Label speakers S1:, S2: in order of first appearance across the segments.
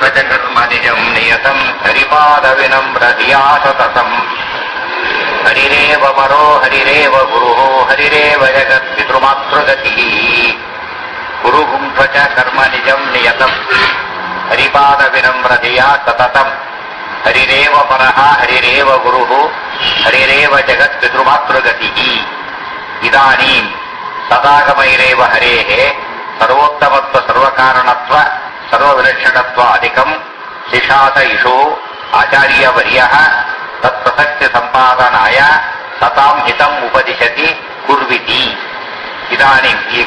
S1: गुरुभुङ्क्ष्वजगन्मनिजं नियतं हरिपादविनम्रधिया सततम् हरिरेव परो हरिरेव गुरुः हरिरेव जगत्पितृमातृगतिः गुरुभुङ्क्ष्व च कर्म निजं नियतम् हरिपादविनम्रधिया सततम् हरिरेव परः हरिरेव गुरुः हरिरेव जगत्पितृमातृगतिः इदानीम् सदागमैरेव हरेः सर्वोत्तमत्व सर्वकारणत्व सर्वविलक्षणत्व अधिकम् शिशात इषु आचार्यवर्यः तत्प्रसक्ति सम्पादनाय ಸತಾಂ ಹಿತಂ ಉಪದಿಶತಿ ಕುರ್ವಿತಿ ಇದಾನಿಂ ಈಗ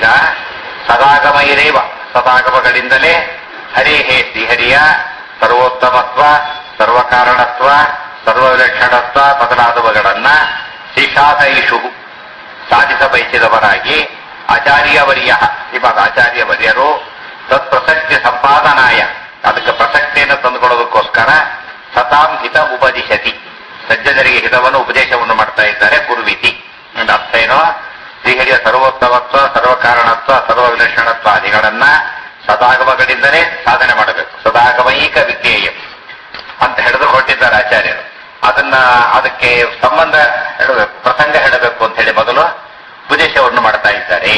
S1: ಸದಾಗಮೈರೇವ ಸದಾಗಮಗಳಿಂದಲೇ ಹರೇಹೇ ಶ್ರೀಹರಿಯ ಸರ್ವೋತ್ತಮತ್ವ ಸರ್ವಕಾರಣತ್ವ ಸರ್ವವಿಲಕ್ಷಣತ್ವ ಮೊದಲಾದವುಗಳನ್ನ ಶಿಶಾದೈಷು ಸಾಧಿಸ ಬಯಸಿದವರಾಗಿ ಆಚಾರ್ಯವರ್ಯ ಶ್ರೀಮದ್ ಆಚಾರ್ಯವರ್ಯರು ತತ್ಪ್ರಸಕ್ತಿ ಸಂಪಾದನಾಯ ಅದಕ್ಕೆ ಪ್ರಸಕ್ತಿಯನ್ನು ತಂದುಕೊಳ್ಳೋದಕ್ಕೋಸ್ಕರ ಸತಾಂ ಹಿತ ಉಪದಿಶತಿ ಸಜ್ಜನರಿಗೆ ಹಿತವನ್ನು ಉಪದೇಶವನ್ನು ಮಾಡ್ತಾ ಇದ್ದಾರೆ ಕುರ್ವಿತಿ ಅಂತ ಅರ್ಥ ಏನೋ ಶ್ರೀಹರಿಯ ಸರ್ವೋತ್ತಮತ್ವ ಸರ್ವಕಾರಣತ್ವ ಸರ್ವವಿಲಕ್ಷಣತ್ವ ಆದಿಗಳನ್ನ ಸದಾಗಮಗಳಿಂದಲೇ ಸಾಧನೆ ಮಾಡಬೇಕು ಸದಾಗಮೈಕ ವಿಜ್ಞೇಯ ಅಂತ ಹಿಡಿದು ಹೊರಟಿದ್ದಾರೆ ಆಚಾರ್ಯರು ಅದನ್ನ ಅದಕ್ಕೆ ಸಂಬಂಧ ಹೇಳಬೇಕು ಪ್ರಸಂಗ ಹೇಳಬೇಕು ಅಂತ ಹೇಳಿ ಮೊದಲು ಉಪದೇಶವನ್ನು ಮಾಡ್ತಾ ಇದ್ದಾರೆ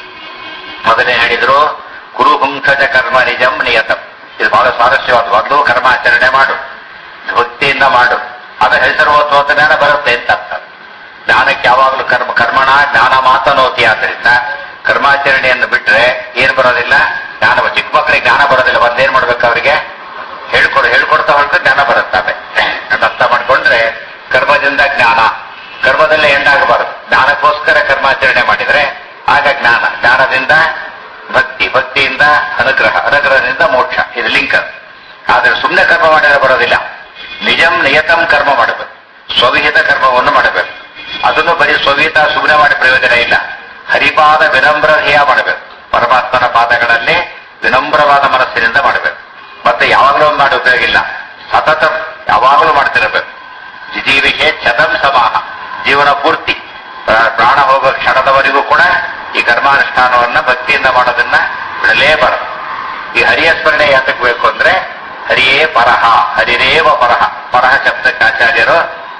S1: ಮೊದಲೇ ಹೇಳಿದ್ರು ಕುರು ಹುಂಸಜ ಕರ್ಮ ನಿಜಂ ನಿಯತಂ ಇದು ಬಹಳ ಸ್ವಾರಸ್ಯವಾದ ಮೊದಲು ಕರ್ಮಾಚರಣೆ ಮಾಡು ಭಕ್ತಿಯಿಂದ ಮಾಡು ಅದು ಹೆಸರುವತ್ವ ಜ್ಞಾನ ಬರುತ್ತೆ ಅಂತ ಅರ್ಥ ಜ್ಞಾನಕ್ಕೆ ಯಾವಾಗಲೂ ಕರ್ಮ ಕರ್ಮಣ ಜ್ಞಾನ ಮಾತನೋತಿ ಆದ್ರಿಂದ ಕರ್ಮಾಚರಣೆಯನ್ನು ಬಿಟ್ರೆ ಏನ್ ಬರೋದಿಲ್ಲ ಜ್ಞಾನ ಚಿಕ್ಕ ಮಕ್ಕಳಿಗೆ ಜ್ಞಾನ ಬರೋದಿಲ್ಲ ಒಂದೇನ್ ಮಾಡ್ಬೇಕು ಅವರಿಗೆ ಹೇಳ್ಕೊಡು ಹೇಳ್ಕೊಡ್ತಾ ಹೊರಟು ಜ್ಞಾನ ಬರುತ್ತವೆ ಅಂತ ಅರ್ಥ ಮಾಡ್ಕೊಂಡ್ರೆ ಕರ್ಮದಿಂದ ಜ್ಞಾನ ಕರ್ಮದಲ್ಲೇ ಎಂಡಾಗಬಾರದು ಜ್ಞಾನಕ್ಕೋಸ್ಕರ ಕರ್ಮಾಚರಣೆ ಮಾಡಿದ್ರೆ ಆಗ ಜ್ಞಾನ ಜ್ಞಾನದಿಂದ ಭಕ್ತಿ ಭಕ್ತಿಯಿಂದ ಅನುಗ್ರಹ ಅನುಗ್ರಹದಿಂದ ಮೋಕ್ಷ ಇದು ಲಿಂಕ್ ಆದ್ರೆ ಸುಮ್ಮನೆ ಕರ್ಮ ಮಾಡಿದ್ರೆ ಬರೋದಿಲ್ಲ ನಿಜಂ ನಿಯತಂ ಕರ್ಮ ಮಾಡಬೇಕು ಸ್ವವಿಹಿತ ಕರ್ಮವನ್ನು ಮಾಡಬೇಕು ಅದನ್ನು ಬರೀ ಸ್ವವಿಹಿತ ಸುಮ್ಮನೆ ಮಾಡಿ ಪ್ರಯೋಜನ ಇಲ್ಲ ಹರಿಪಾದ ವಿನಮ್ರ ಧ್ಯೇಯ ಮಾಡಬೇಕು ಪರಮಾತ್ಮನ ಪಾದಗಳಲ್ಲಿ ವಿನಮ್ರವಾದ ಮನಸ್ಸಿನಿಂದ ಮಾಡಬೇಕು ಮತ್ತೆ ಯಾವಾಗಲೂ ಒಂದು ಮಾಡಿ ಉಪಯೋಗ ಇಲ್ಲ ಸತತ ಯಾವಾಗಲೂ ಮಾಡ್ತಿರಬೇಕು ಜಿಜೀವಿಷೆ ಶತಂ ಸಮಾಹ ಜೀವನ ಪೂರ್ತಿ ಪ್ರಾ- ಪ್ರಾಣ ಹೋಗೋ ಕ್ಷಣದವರೆಗೂ ಕೂಡ ಈ ಕರ್ಮಾನುಷ್ಠಾನವನ್ನ ಭಕ್ತಿಯಿಂದ ಮಾಡೋದನ್ನ ಬಿಡಲೇಬಾರದು ಈ ಹರಿಯ ಸ್ಮರಣೆ ಯಾತಕ್ಕೆ ಬೇಕು ಅಂದ್ರೆ ಹರಿಯೇ ಪರಹ ಹರಿರೇವ ಪರಹ ಪರಹ ಶಬ್ದಕ್ಕೆ ಆಚಾರ್ಯರು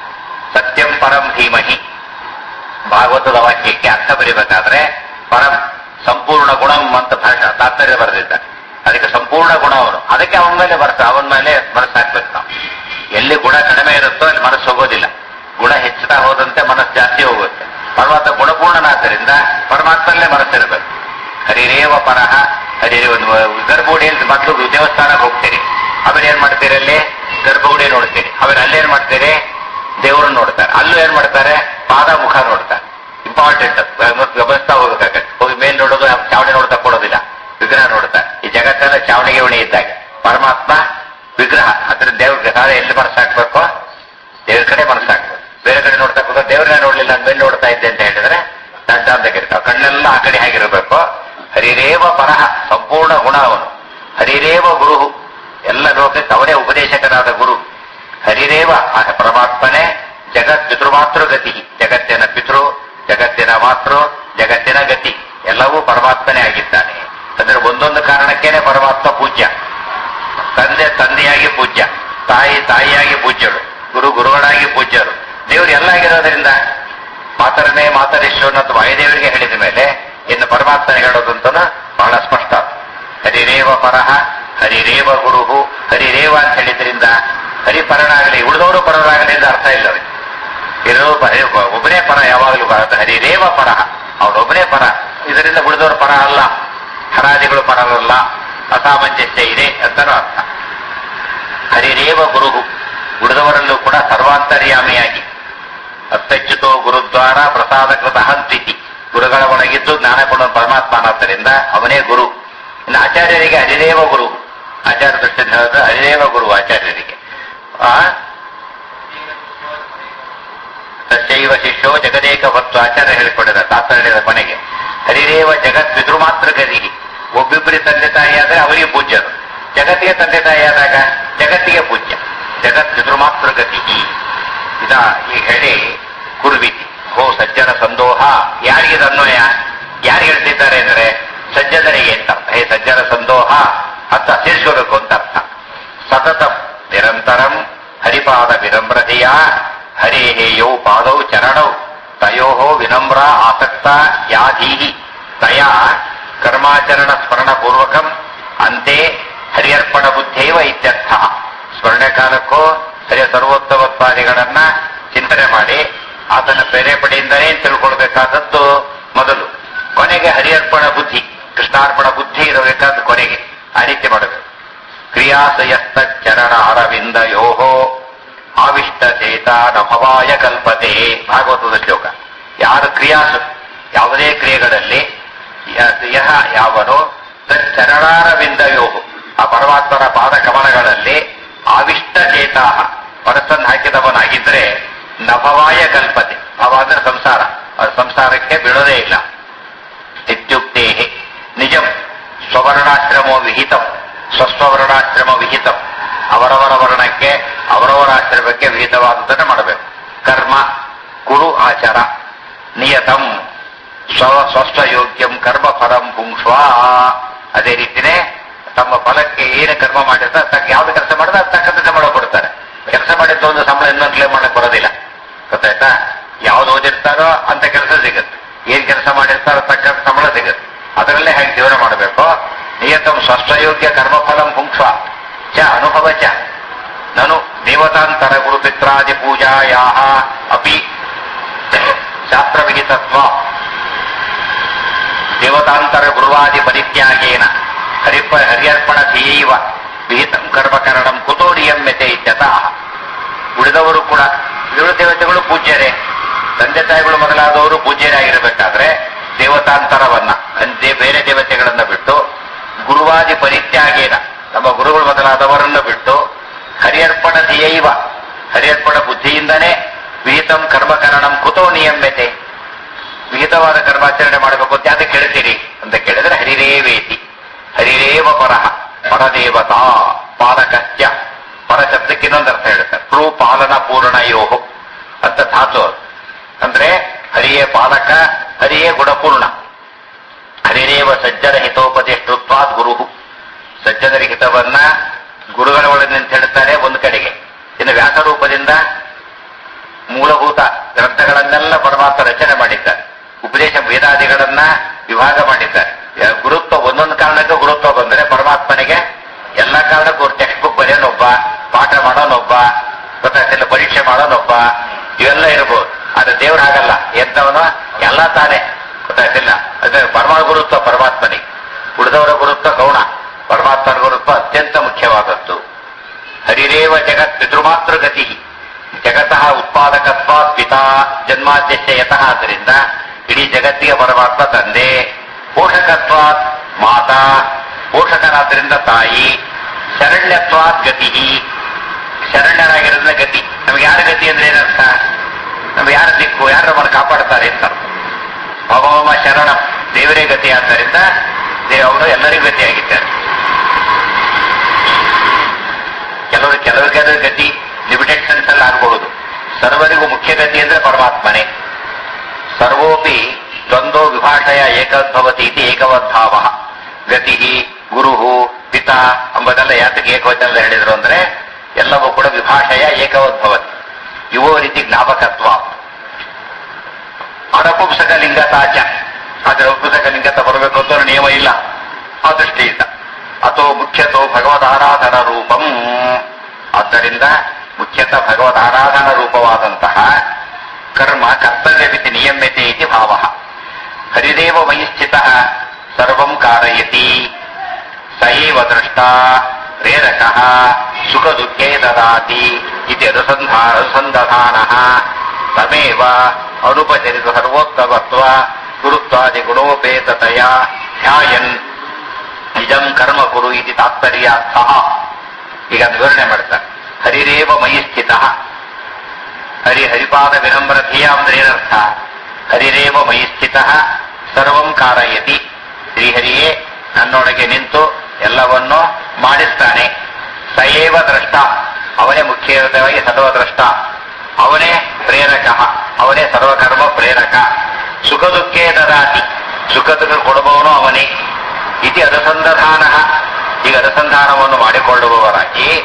S1: ಸತ್ಯಂ ಪರಂ ಧೀಮಹಿ ಭಾಗವತದ ವಾಕ್ಯಕ್ಕೆ ಅರ್ಥ ಬರೀಬೇಕಾದ್ರೆ ಪರಂ ಸಂಪೂರ್ಣ ಗುಣಂ ಅಂತ ಭಾಷಾ ತಾತ್ಪರ್ಯ ಬರೆದಿದ್ದಾರೆ ಅದಕ್ಕೆ ಸಂಪೂರ್ಣ ಗುಣ ಅವನು ಅದಕ್ಕೆ ಅವನ ಮೇಲೆ ಬರ್ತ ಅವನ ಮೇಲೆ ಮನಸ್ಸಾಕ್ಬೇಕು ನಾವು ಎಲ್ಲಿ ಗುಣ ಕಡಿಮೆ ಇರುತ್ತೋ ಅಲ್ಲಿ ಮನಸ್ಸು ಹೋಗೋದಿಲ್ಲ ಗುಣ ಹೆಚ್ಚುತ್ತಾ ಹೋದಂತೆ ಮನಸ್ಸು ಜಾಸ್ತಿ ಹೋಗುತ್ತೆ ಪರಮಾತ್ಮ ಗುಣಪೂರ್ಣನಾದ್ದರಿಂದ ಪರಮಾತ್ಮಲ್ಲೇ ಮನಸ್ಸಿರಬೇಕು ಹರಿರೇವ ಪರಹ ಹರಿರೇವ ಗರ್ಭಗುಡಿಯಲ್ಲಿ ಮೊದಲು ದೇವಸ್ಥಾನಕ್ಕೆ ಹೋಗ್ತೀರಿ ಆಮೇಲೆ ಏನ್ ಮಾಡ್ತೀರಿ ಅಲ್ಲಿ ಗರ್ಭಗುಡಿ ನೋಡ್ತೀರಿ ಆಮೇಲೆ ಅಲ್ಲೇನ್ ಮಾಡ್ತೀರಿ ದೇವರನ್ನು ನೋಡ್ತಾರೆ ಅಲ್ಲೂ ಏನ್ ಮಾಡ್ತಾರೆ ಪಾದ ಮುಖ ನೋಡ್ತಾರೆ ಇಂಪಾರ್ಟೆಂಟ್ ಗಮನಿಸ್ತಾ ಹೋಗ್ಬೇಕಾಗತ್ತೆ ಹೋಗಿ ಮೇಲ್ ನೋಡೋದು ಚಾವಣಿ ನೋಡ್ತಾ ಕೊಡೋದಿಲ್ಲ ವಿಗ್ರಹ ನೋಡ್ತಾರೆ ಈ ಜಗತ್ತೆಲ್ಲ ಚಾವಣಿಗೆ ಉಣಿ ಇದ್ದಾಗ ಪರಮಾತ್ಮ ವಿಗ್ರಹ ಅದ್ರ ದೇವ್ರ ಸಾಲ ಎಲ್ಲಿ ಮನಸ್ಸಾಕ್ಬೇಕು ದೇವ್ರ ಕಡೆ ಮನಸ್ಸಾಕ್ಬೇಕು ಬೇರೆ ಕಡೆ ನೋಡ್ತಾ ಕೂತ ದೇವ್ರನ್ನ ನೋಡ್ಲಿಲ್ಲ ನಾನು ಮೇಲೆ ನೋಡ್ತಾ ಇದ್ದೆ ಅಂತ ಹೇಳಿದ್ರೆ ದಡ್ಡ ಅಂತ ಕರೀತಾವ ಕಣ್ಣೆಲ್ಲ ಆ ಕಡೆ ಆಗಿರ್ಬೇಕು ಹರಿರೇವ ಪರಹ ಸಂಪೂರ್ಣ ಗುಣ ಅವನು ಹರಿರೇವ ಗುರು ಎಲ್ಲ ಲೋಕಕ್ಕೆ ಅವನೇ ಉಪದೇಶಕನಾದ ಗುರು ಹರಿರೇವ ಆ ಪರಮಾತ್ಮನೇ ಜಗತ್ ಪಿತೃಮಾತೃ ಗತಿ ಜಗತ್ತಿನ ಪಿತೃ ಜಗತ್ತಿನ ಮಾತೃ ಜಗತ್ತಿನ ಗತಿ ಎಲ್ಲವೂ ಪರಮಾತ್ಮನೇ ಆಗಿದ್ದಾನೆ ಅಂದ್ರೆ ಒಂದೊಂದು ಕಾರಣಕ್ಕೇನೆ ಪರಮಾತ್ಮ ಪೂಜ್ಯ ತಂದೆ ತಂದೆಯಾಗಿ ಪೂಜ್ಯ ತಾಯಿ ತಾಯಿಯಾಗಿ ಪೂಜ್ಯರು ಗುರು ಗುರುಗಳಾಗಿ ಪೂಜ್ಯರು ದೇವರು ಎಲ್ಲ ಆಗಿರೋದ್ರಿಂದ ಮಾತರನೇ ಮಾತರಿಶ್ವರನ ಅಥವಾ ವಾಯುದೇವರಿಗೆ ಹೇಳಿದ ಮೇಲೆ ಇನ್ನು ಪರಮಾತ್ಮನಿಗೆ ಹೇಳೋದು ಅಂತ ಬಹಳ ಸ್ಪಷ್ಟ ಹರಿರೇವ ಪರಹ ಹರಿರೇವ ಗುರುಹು ಹರಿರೇವ ಅಂತ ಹೇಳಿದ್ರಿಂದ ಹರಿಪರನಾಗಲಿ ಉಳಿದವರು ಪರರಾಗಲಿ ಅಂತ ಅರ್ಥ ಇಲ್ಲ ಅವರಿಗೆ ಇರೋ ಪ- ಒಬ್ಬನೇ ಪರ ಯಾವಾಗಲೂ ಬರುತ್ತೆ ಹರಿರೇವ ಪರಹ ಅವನೊಬ್ಬನೇ ಪರ ಇದರಿಂದ ಉಳಿದವರು ಪರ ಅಲ್ಲ ಹರಾದಿಗಳು ಪರರಲ್ಲ ಅಸಾಮಂಜಸ್ಯ ಇದೆ ಅಂತನೂ ಅರ್ಥ ಹರಿರೇವ ಗುರುಹು ಉಳಿದವರಲ್ಲೂ ಕೂಡ ಸರ್ವಾಂತರ್ಯಾಮಿಯಾಗಿ ಅತ್ಯಚ್ಯುತೋ ಗುರುದ್ವಾರ ಪ್ರಸಾದಕೃತ ಹಂತಿತಿ ಗುರುಗಳ ಒಳಗಿದ್ದು ಜ್ಞಾನ ಕೊಡುವ ಪರಮಾತ್ಮ ಅನ್ನೋದರಿಂದ ಅವನೇ ಗುರು ಇನ್ನು ಆಚಾರ್ಯರಿಗೆ ಹರಿದೇವ ಗುರು ಆಚಾರ್ಯ ದೃಷ್ಟಿಯಿಂದ ಹೇಳಿದ್ರೆ ಹರಿದೇವ ಗುರು ಆಚಾರ್ಯರಿಗೆ ಆ ತಸ್ಯೈವ ಶಿಷ್ಯೋ ಜಗದೇಕ ಹೊತ್ತು ಆಚಾರ್ಯ ಹೇಳಿಕೊಂಡಿದ್ದಾರೆ ತಾತ್ಪರ್ಯದ ಕೊನೆಗೆ ಹರಿರೇವ ಜಗತ್ ಪಿತೃಮಾತ್ರ ಗದಿ ಒಬ್ಬಿಬ್ಬರಿ ತಂದೆ ತಾಯಿ ಆದ್ರೆ ಅವರಿಗೆ ಪೂಜ್ಯರು ಜಗತ್ತಿಗೆ ತಂದೆ ತಾಯಿ ಆದಾಗ ಜಗತ್ತಿಗೆ ಪೂಜ್ಯ ಜಗತ್ ಪಿತೃಮಾತ್ರ ಗತಿ ಇದ ಈ ಹೇಳಿ ಕುರ್ವಿತಿ ಹೋ ಸಜ್ಜನ ಸಂದೋಹ ಯಾರಿಗೆ ಇದು ಅನ್ವಯ ಯಾರು ಹೇಳ್ತಿದ್ದಾರೆ ಅಂದ್ರೆ ಸಜ್ಜನರಿಗೆ ಅಂತ ಅರ್ಥ ಹೇ ಸಜ್ಜನ ಸಂದೋಹ ಅಂತ ಸೇರಿಸ್ಕೋಬೇಕು ಅಂತ ಅರ್ಥ ತದನಂತರಂ ಹರಿಪಾದ ವಿನಮ್ರತೆಯ ಹರೇಹೇ ಯೌ ಪಾದೌ ಚರಣೌ ತಯೋ ವಿನಮ್ರ ಆಸಕ್ತ ಯಾಧೀಹಿ ತಯ ಕರ್ಮಾಚರಣ ಸ್ಮರಣ ಪೂರ್ವಕಂ ಅಂತೆ ಹರಿಯರ್ಪಣ ಬುದ್ಧೈವ ಇತ್ಯರ್ಥ ಸ್ಮರಣೆ ಕಾಲಕ್ಕೂ ಹರಿಯ ಸರ್ವೋತ್ತಮತ್ವಾದಿಗಳನ್ನ ಚಿಂತನೆ ಮಾಡಿ ಆತನ ಪ್ರೇರೇಪಣೆಯಿಂದಲೇ ತಿಳ್ಕೊಳ್ಬೇಕಾದದ್ದು ಮೊದಲು ಕೊನೆಗೆ ಹರಿಯರ್ಪಣ ಬುದ್ಧಿ ಕೃಷ್ಣಾರ್ಪಣ ಬುದ್ಧಿ ಇರಬೇಕಾದ ಕೊನೆಗೆ ಆ ರೀತಿ ಮಾಡಬೇಕು ಕ್ರಿಯಾಸಯಸ್ತ ಚರಣ ಅರವಿಂದ ಯೋಹೋ ಆವಿಷ್ಟ ಚೇತ ನಭವಾಯ ಕಲ್ಪತೆ ಭಾಗವತದ ಶ್ಲೋಕ ಯಾರು ಕ್ರಿಯಾಸು ಯಾವುದೇ ಕ್ರಿಯೆಗಳಲ್ಲಿ ಯ- ಯಹ ಯಾವನು ಚರಣಾರವಿಂದ ಯೋಹು ಆ ಪರಮಾತ್ಮನ ಪಾದ ಕಮಲಗಳಲ್ಲಿ ಆವಿಷ್ಟ ಚೇತಾ ಮನಸ್ಸನ್ನು ಹಾಕಿದವನಾಗಿದ್ರೆ ನಭವಾಯ ಕಲ್ಪತೆ ಭವ ಅಂದ್ರೆ ಸಂಸಾರ ಅದು ಸಂಸಾರಕ್ಕೆ ಬಿಡೋದೇ ಇಲ್ಲ ಇತ್ಯುಕ್ತೆ ನಿಜಂ ಸ್ವರ್ಣಾಶ್ರಮೋ ವಿಹಿತಂ ಸ್ವಸ್ವರ್ಣಾಶ್ರಮ ವಿಹಿತಂ ಅವರವರ ವರ್ಣಕ್ಕೆ ಅವರವರ ಆಶ್ರಮಕ್ಕೆ ವಿಹಿತವಾದದ್ದನ್ನು ಮಾಡಬೇಕು ಕರ್ಮ ಕುರು ಆಚಾರ ನಿಯತಂ ಸ್ವ ಸ್ವಸ್ವಯೋಗ್ಯಂ ಕರ್ಮ ಫಲಂ ಪುಂಕ್ಷ್ವ ಅದೇ ರೀತಿನೇ ತಮ್ಮ ಫಲಕ್ಕೆ ಏನು ಕರ್ಮ ಮಾಡಿರ್ತಾರೆ ತಕ್ಕ ಯಾವ್ದು ಕೆಲಸ ಮಾಡಿದ್ರೆ ಅದು ತಕ್ಕಂತೆ ಸಂಬಳ ಕೊಡ್ತಾರೆ ಕೆಲಸ ಮಾಡಿದ್ದು ಒಂದು ಸಂಬಳ ಇನ್ನೊಂದು ಕ್ಲೇಮ್ ಮಾಡಕ್ ಬರೋದಿಲ್ಲ ಗೊತ್ತಾಯ್ತಾ ಯಾವ್ದು ಓದಿರ್ತಾರೋ ಅಂತ ಕೆಲಸ ಸಿಗುತ್ತೆ ಏನ್ ಕೆಲಸ ಮಾಡಿರ್ತಾರೋ ತಕ್ಕ ಸಂಬಳ ಸಿಗುತ್ತೆ ಅದರಲ್ಲೇ ಹೇಗೆ ಜೀವನ ಮಾಡಬೇಕು ನಿಯತಂ ಸ್ವಸ್ವಯೋಗ್ಯ ಕರ್ಮಫಲಂ ಪುಂಕ್ಷ್ವ ಚ ಅನುಭವ ಚ ನನು ದೇವತಾಂತರ ಗುರುಪಿತ್ರಾದಿ ಪೂಜಾಯಾ ಅಪಿ ಶಾಸ್ತ್ರವಿಹಿತತ್ವ ದೇವತಾಂತರ ಗುರುವಾದಿ ಪರಿತ್ಯಾಗೇನ ಹರಿಪ ಹರಿಯರ್ಪಣ ಧ್ಯೇಯವ ವಿಹಿತಂ ಕರ್ಮಕರಣಂ ಕುತೋ ನಿಯಮ್ಯತೆ ಇತ್ಯತಃ ಉಳಿದವರು ಕೂಡ ಇವರು ದೇವತೆಗಳು ಪೂಜ್ಯರೇ ತಂದೆ ತಾಯಿಗಳು ಮೊದಲಾದವರು ಪೂಜ್ಯರಾಗಿರಬೇಕಾದ್ರೆ ದೇವತಾಂತರವನ್ನ ಅಂದ್ರೆ ಬೇರೆ ದೇವತೆಗಳನ್ನ ಬಿಟ್ಟು ಗುರುವಾದಿ ಪರಿತ್ಯಾಗೇನ ನಮ್ಮ ಗುರುಗಳು ಮೊದಲಾದವರನ್ನು ಬಿಟ್ಟು ಹರಿಯರ್ಪಣ ಧ್ಯೇಯವ ಹರಿಯರ್ಪಣ ಬುದ್ಧಿಯಿಂದನೇ ವಿಹಿತಂ ಕರ್ಮಕರಣಂ ಕುತೋ ನಿಯಮ್ಯತೆ ವಿಹಿತವಾದ ಕರ್ಮಾಚರಣೆ ಮಾಡಬೇಕು ಅಂತ ಯಾಕೆ ಕೇಳ್ತೀರಿ ಅಂತ ಕೇಳಿದ್ರೆ ಹರಿರೇವೇತಿ ಹರಿರೇವ ಪರಹ ಪರದೇವತಾ ಪಾಲಕತ್ಯ ಪರ ಶಬ್ದಕ್ಕೆ ಇನ್ನೊಂದು ಅರ್ಥ ಹೇಳ್ತಾರೆ ಪ್ರೂ ಪಾಲನ ಪೂರ್ಣ ಯೋಹು ಅಂತ ಧಾತು ಅದು. ಅಂದ್ರೆ ಹರಿಯೇ ಪಾಲಕ ಹರಿಯೇ ಗುಣಪೂರ್ಣ ಹರಿರೇವ ಸಜ್ಜನ ಹಿತೋಪದೇಷ್ಟುತ್ವಾದ್ ಗುರು ಸಜ್ಜನರ ಹಿತವನ್ನ ಗುರುಗಳ ಒಳಗೆ ನಿಂತು ಹೇಳ್ತಾರೆ ಒಂದು ಕಡೆಗೆ ಇನ್ನು ವ್ಯಾಸರೂಪದಿಂದ ಮೂಲಭೂತ ಗ್ರಂಥಗಳನ್ನೆಲ್ಲ ಪರಮಾತ್ಮ ರಚನೆ ಮಾಡಿದ್ದಾರೆ ಉಪದೇಶ ವೇದಾದಿಗಳನ್ನ ವಿಭಾಗ ಮಾಡಿದ್ದಾರೆ ಯ- ಗುರುತ್ವ ಒಂದೊಂದು ಕಾರಣಕ್ಕೆ ಗುರುತ್ವ ಬಂದರೆ ಪರಮಾತ್ಮನಿಗೆ ಎಲ್ಲ ಕಾರಣಕ್ಕೂ ಟೆಕ್ಸ್ಟ್ ಬುಕ್ ಬರೆಯೋನೊಬ್ಬ ಪಾಠ ಮಾಡೋನೊಬ್ಬ ಗೊತ್ತಾಗ್ತಿಲ್ಲ ಪರೀಕ್ಷೆ ಮಾಡೋನೊಬ್ಬ ಇವೆಲ್ಲ ಇರ್ಬೋದು ಆದ್ರೆ ದೇವ್ರು ಹಾಗಲ್ಲ ಎಂತವನು ಎಲ್ಲ ತಾನೇ ಗೊತ್ತಾಗ್ತಿಲ್ಲ ಅದೇ ಪರಮ ಗುರುತ್ವ ಪರಮಾತ್ಮನಿಗೆ ಉಳಿದವರ ಗುರುತ್ವ ಗೌಣ ಪರಮಾತ್ಮನ ಗುರುತ್ವ ಅತ್ಯಂತ ಮುಖ್ಯವಾದದ್ದು ಹರಿರೇವ ಜಗತ್ ಪಿತೃಮಾತೃ ಗತಿ ಜಗತಃ ಉತ್ಪಾದಕತ್ವ ಪಿತಾ ಜನ್ಮಾದ್ಯಶ್ಯ ಯತಃ ಆದ್ದರಿಂದ ಇಡೀ ಜಗತ್ತಿಗೆ ಪರಮಾತ್ಮ ತಂದೆ ಪೋಷಕತ್ವ ಮಾತಾ ಪೋಷಕರಾದ್ರಿಂದ ತಾಯಿ ಶರಣ್ಯತ್ವಾತ್ ಗತಿ ಶರಣ್ಯರಾಗಿರೋದ್ರಿಂದ ಗತಿ ನಮ್ಗೆ ಯಾರ ಗತಿ ಅಂದ್ರೆ ಏನರ್ಥ ನಮ್ಗೆ ಯಾರ ದಿಕ್ಕು ಯಾರು ನಮ್ಮನ್ನು ಕಾಪಾಡ್ತಾರೆ ಅಂತ ಅರ್ಥ. ಭಗವಮ ಶರಣ ದೇವರೇ ಗತಿ ಆದ್ದರಿಂದ ದೇವರು ಎಲ್ಲರಿಗೂ ಗತಿಯಾಗಿದ್ದಾರೆ ಕೆಲವರು ಕೆಲವು ಕೆಲವು ಗತಿ ಲಿಮಿಟೆಡ್ ಸೆನ್ಸ್ ಅಲ್ಲಿ ಆಗಬಹುದು ಸರ್ವರಿಗೂ ಮುಖ್ಯ ಗತಿ ಅಂದ್ರೆ ಪರಮಾತ್ಮನೇ ಸರ್ವೋಪಿ ದ್ವಂದ್ವ ವಿಭಾಷಯ ಏಕದ್ಭವತಿ ಇತಿ ಏಕವದ್ಭಾವ ಗತಿ ಗುರು ಪಿತಾ ಎಂಬುದೆಲ್ಲ ಯಾತಕ್ಕೆ ಏಕವಚನ ಹೇಳಿದ್ರು ಅಂದ್ರೆ ಎಲ್ಲವೂ ಕೂಡ ವಿಭಾಷಯ ಏಕವದ್ಭವತಿ ಯುವ ರೀತಿ ಜ್ಞಾಪಕತ್ವ ಅನಪುಂಸಕ ಲಿಂಗತಾಚ ಆದ್ರೆ ಉಪುಸಕ ಲಿಂಗತ ಬರಬೇಕು ಅಂತ ಒಂದು ನಿಯಮ ಇಲ್ಲ ಆ ದೃಷ್ಟಿಯಿಂದ ಅಥೋ ಮುಖ್ಯತೋ ಭಗವದ್ ಆರಾಧನ ರೂಪಂ ಆದ್ದರಿಂದ ಮುಖ್ಯತಃ ಭಗವದ್ ಆರಾಧನ ರೂಪವಾದಂತಹ ಕರ್ಮ ಕರ್ತವ್ಯವಿತಿ ನಿಯಮ್ಯತೆ ಇತಿ ಭಾವ ಹರಿದೇವ ಮಯಿ ಸ್ಥಿತ ಸರ್ವಂ ಕಾರಯತಿ ಸ ಏವ ದ್ರಷ್ಟ ಪ್ರೇರಕ ಸುಖ ದುಃಖೇ ದದಾತಿ ಇತಿ ಅನುಸಂಧಾ ಅನುಸಂಧಾನ ತಮೇವ ಅನುಪಚರಿತ ಸರ್ವೋತ್ತಮತ್ವ ಗುರುತ್ವಾದಿ ಗುಣೋಪೇತತೆಯ ಧ್ಯಾಯನ್ ನಿಜಂ ಕರ್ಮ ಕುರು ಇತಿ ತಾತ್ಪರ್ಯಾರ್ಥ ಈಗ ವಿವರಣೆ ಮಾಡ್ತಾರೆ ಹರಿರೇವ ಮಯಿ ಸ್ಥಿತ ಹರಿ ಹರಿಪಾದ ವಿನಮ್ರತೆಯ ಅಂದ್ರೆ ಏನರ್ಥ ಹರಿರೇವ ಮಯಿ ಸ್ಥಿತ ಸರ್ವಂ ಕಾರಯತಿ ಶ್ರೀಹರಿಯೇ ನನ್ನೊಳಗೆ ನಿಂತು ಎಲ್ಲವನ್ನೂ ಮಾಡಿಸ್ತಾನೆ ಸಯೇವ ದ್ರಷ್ಟ ಅವನೇ ಮುಖ್ಯವಾಗಿ ಸರ್ವದ್ರಷ್ಟ ಅವನೇ ಪ್ರೇರಕ ಅವನೇ ಸರ್ವಕರ್ಮ ಪ್ರೇರಕ ಸುಖ ದುಃಖೇ ದದಾತಿ ಸುಖ ದುಃಖ ಕೊಡುವವನು ಅವನೇ ಇತಿ ಅನುಸಂಧಾನ ಈಗ ಅನುಸಂಧಾನವನ್ನು ಮಾಡಿಕೊಳ್ಳುವವರಾಗಿ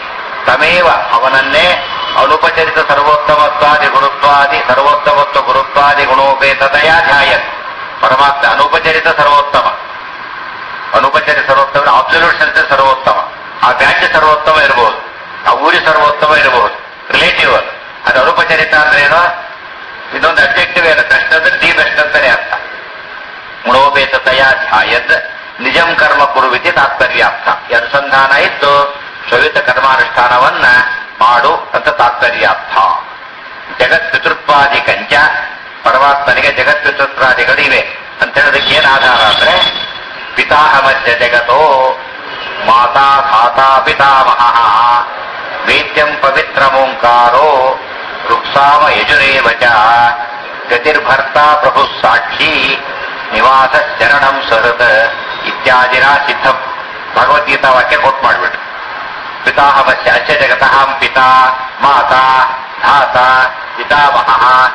S1: ತಮೇವ ಅವನನ್ನೇ ಅನುಪಚರಿತ ಸರ್ವೋತ್ತಮತ್ವಾದಿ ಗುರುತ್ವಾದಿ ಸರ್ವೋತ್ತಮತ್ವ ಗುರುತ್ವಾದಿ ಗುಣೋಪೇತತೆಯ ಧ್ಯಾಯನ್ ಪರಮಾತ್ಮ ಅನುಪಚರಿತ ಸರ್ವೋತ್ತಮ ಅನುಪಚರಿತ ಸರ್ವೋತ್ತಮ ಅಬ್ಸಲ್ಯೂಟ್ ಸೆನ್ಸ್ ಸರ್ವೋತ್ತಮ ಆ ವ್ಯಾಜ್ಯ ಸರ್ವೋತ್ತಮ ಇರಬಹುದು ಆ ಊರಿ ಸರ್ವೋತ್ತಮ ಇರಬಹುದು ರಿಲೇಟಿವ್ ಅದು ಅದು ಅನುಪಚರಿತ ಅಂದ್ರೆ ಏನು ಇದೊಂದು ಅಬ್ಜೆಕ್ಟಿವ್ ಏನು ಬೆಸ್ಟ್ ಅಂದ್ರೆ ಡಿ ಬೆಸ್ಟ್ ಅಂತಾನೆ ಅರ್ಥ ಗುಣೋಪೇತತೆಯ ಧ್ಯಾಯದ್ ನಿಜಂ ಕರ್ಮ ಕುರುವಿತಿ ತಾತ್ಪರ್ಯಾರ್ಥ ಈ ಅನುಸಂಧಾನ ಇದ್ದು ಶ್ವಯುತ ಕರ್ಮಾನುಷ್ಠಾನವನ್ನ ಮಾಡು ಅಂತ ತಾತ್ಪರ್ಯಾರ್ಥ ಜಗತ್ ಪಿತೃತ್ವಾದಿ ಕಂಚ ಪರಮಾತ್ಮನಿಗೆ ಜಗತ್ ಪಿತೃತ್ವಾದಿಗಳಿವೆ ಅಂತ ಹೇಳೋದಕ್ಕೆ ಏನ್ ಆಧಾರ ಅಂದ್ರೆ ಪಿತಾಹಮಸ್ಯ ಜಗತೋ ಮಾತಾ ಖಾತಾ ಪಿತಾಮಹ ವೇದ್ಯಂ ಪವಿತ್ರಮೋಂಕಾರೋ ರುಕ್ಸಾಮ ಯಜುರೇವ ಚ ಗತಿರ್ಭರ್ತ ಪ್ರಭು ಸಾಕ್ಷಿ ನಿವಾಸ ಶರಣಂ ಸಹೃತ್ ಇತ್ಯಾದಿನ ಸಿದ್ಧಂ ಭಗವದ್ಗೀತಾ ವಾಕ್ಯ ಕೋಟ್ ಮಾಡ್ಬಿಟ್ರು ಪಿತಾಹಮಸ್ಯ ಅಸ್ಯ ಜಗತಃ ಪಿತಾ ಮಾತಾ ಧಾತ ಪಿತಾಮಹ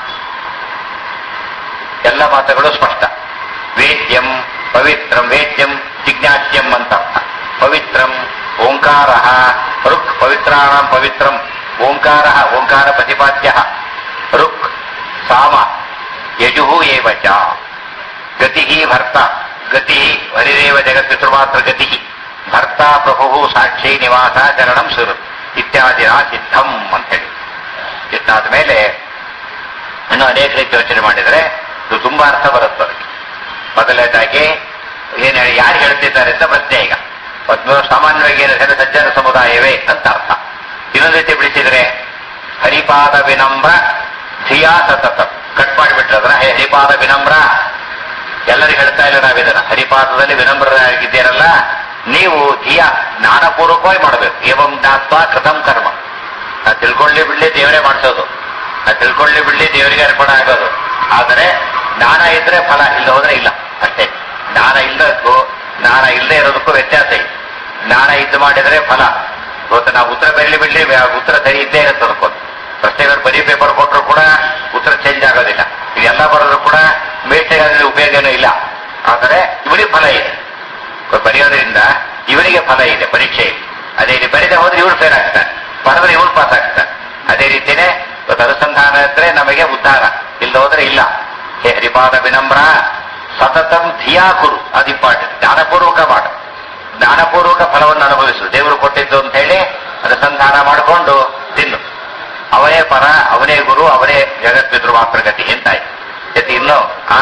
S1: ಎಲ್ಲ ಮಾತುಗಳು ಸ್ಪಷ್ಟ ವೇದ್ಯಂ ಪವಿತ್ರಂ ವೇದ್ಯಂ ಜಿಜ್ಞಾಸ್ಯಂ ಅಂತ ಅರ್ಥ ಪವಿತ್ರಂ ಓಂಕಾರ ರುಕ್ ಪವಿತ್ರಾಣಂ ಪವಿತ್ರಂ ಓಂಕಾರ ಓಂಕಾರ ಪ್ರತಿಪಾದ್ಯ ರುಕ್ ಸಾಮ ಯಜು ಏವ ಚ ಗತಿ ಭರ್ತ ಗತಿ ಹರಿರೇವ ಜಗತ್ಪಿತೃಮಾತ್ರ ಗತಿ ಭರ್ತ ಪ್ರಭು ಸಾಕ್ಷಿ ನಿವಾಸ ಚರಣಂ ಸುರು ಇತ್ಯಾದಿನ ಸಿದ್ಧಂ ಅಂತ ಹೇಳಿ ಇಷ್ಟಾದ ಮೇಲೆ ಇನ್ನು ಅನೇಕ ರೀತಿ ಯೋಚನೆ ಮಾಡಿದರೆ ಇದು ತುಂಬಾ ಅರ್ಥ ಬರುತ್ತೆ ಅದಕ್ಕೆ ಮೊದಲನೇದಾಗಿ ಏನ್ ಹೇಳಿ ಯಾರು ಹೇಳ್ತಿದ್ದಾರೆ ಅಂತ ಪ್ರಶ್ನೆ ಈಗ ಮೊದಲು ಸಾಮಾನ್ಯವಾಗಿ ಏನು ಹೇಳಿದ್ರೆ ಸಜ್ಜನ ಸಮುದಾಯವೇ ಅಂತ ಅರ್ಥ ಇನ್ನೊಂದು ರೀತಿ ಬಿಡಿಸಿದ್ರೆ ಹರಿಪಾದ ವಿನಮ್ರ ಧಿಯಾ ಸತತ ಕಟ್ ಮಾಡಿಬಿಟ್ರೆ ಅದನ್ನ ಹೇ ಹರಿಪಾದ ವಿನಮ್ರ ಎಲ್ಲರಿಗೂ ಹೇಳ್ತಾ ಇಲ್ಲ ನಾವು ಇದನ್ನ ಹರಿಪಾದದಲ್ಲಿ ವಿನಮ್ರರಾಗಿದ್ದೀರಲ್ಲ ನೀವು ಧಿಯಾ ಜ್ಞಾನಪೂರ್ವಕವಾಗಿ ಮಾಡಬೇಕು ಏವಂ ಜ್ಞಾತ್ವ ಕೃತಂ ಕರ್ಮ ನಾ ತಿಳ್ಕೊಳ್ಳಿ ಬಿಡ್ಲಿ ದೇವರೇ ಮಾಡಿಸೋದು ನಾ ತಿಳ್ಕೊಳ್ಳಿ ಬಿಡ್ಲಿ ದೇವರಿಗೆ ಅರ್ಪಣೆ ಆಗೋದು ಆದರೆ ಜ್ಞಾನ ಇದ್ರೆ ಫಲ ಇಲ್ಲ ಹೋದ್ರೆ ಇಲ್ಲ ಅಷ್ಟೇ ಜ್ಞಾನ ಇಲ್ಲದಕ್ಕೂ ಜ್ಞಾನ ಇಲ್ಲದೆ ಇರೋದಕ್ಕೂ ವ್ಯತ್ಯಾಸ ಇದೆ ಜ್ಞಾನ ಇದ್ದು ಮಾಡಿದರೆ ಫಲ ಇವತ್ತು ನಾವು ಉತ್ತರ ಬರೀಲಿ ಬಿಡ್ಲಿ ವ್ಯಾ- ಉತ್ತರ ಸರಿ ಇದ್ದೇ ಇರುತ್ತೆ ಅನ್ಕೊಂಡು ಪ್ರಶ್ನೆಗಳು ಬರೀ ಪೇಪರ್ ಕೊಟ್ಟರು ಕೂಡ ಉತ್ತರ ಚೇಂಜ್ ಆಗೋದಿಲ್ಲ ಇದೆಲ್ಲ ಬರೋದು ಕೂಡ ಮೇಷ್ಟಾಗಿ ಉಪಯೋಗನೂ ಇಲ್ಲ ಆದರೆ ಇವನಿಗೆ ಫಲ ಇದೆ ಬರೆಯೋದ್ರಿಂದ ಇವನಿಗೆ ಫಲ ಇದೆ ಪರೀಕ್ಷೆ ಅದೇ ರೀತಿ ಬರೆದ ಹೋದ್ರೆ ಇವಳು ಫೇಲ್ ಆಗ್ತಾನೆ ಬರೆದ್ರೆ ಇವಳು ಪಾಸ್ ಆಗ್ತಾನೆ ಅದೇ ರೀತಿನೇ ಇವತ್ತು ಅನುಸಂಧಾನ ಇದ್ರೆ ನಮಗೆ ಉದ್ಧಾರ ಇಲ್ಲ ಹೋದ್ರೆ ಇಲ್ಲ ಹೇ ಹರಿಪಾದ ವಿನಮ್ರ ಸತತಂ ಧಿಯಾ ಕುರು ಅದು ಇಂಪಾರ್ಟೆಂಟ್ ಜ್ಞಾನಪೂರ್ವಕ ಮಾಡು ಜ್ಞಾನಪೂರ್ವಕ ಫಲವನ್ನು ಅನುಭವಿಸು ದೇವರು ಕೊಟ್ಟಿದ್ದು ಅಂತ ಹೇಳಿ ಅನುಸಂಧಾನ ಮಾಡಿಕೊಂಡು ತಿನ್ನು ಅವನೇ ಪರ ಅವನೇ ಗುರು ಅವನೇ ಜಗತ್ಪಿತೃ ಮಾತ್ರ ಗತಿ ಎಂತಾಯ್ತು ಗತಿ ಇನ್ನು ಆ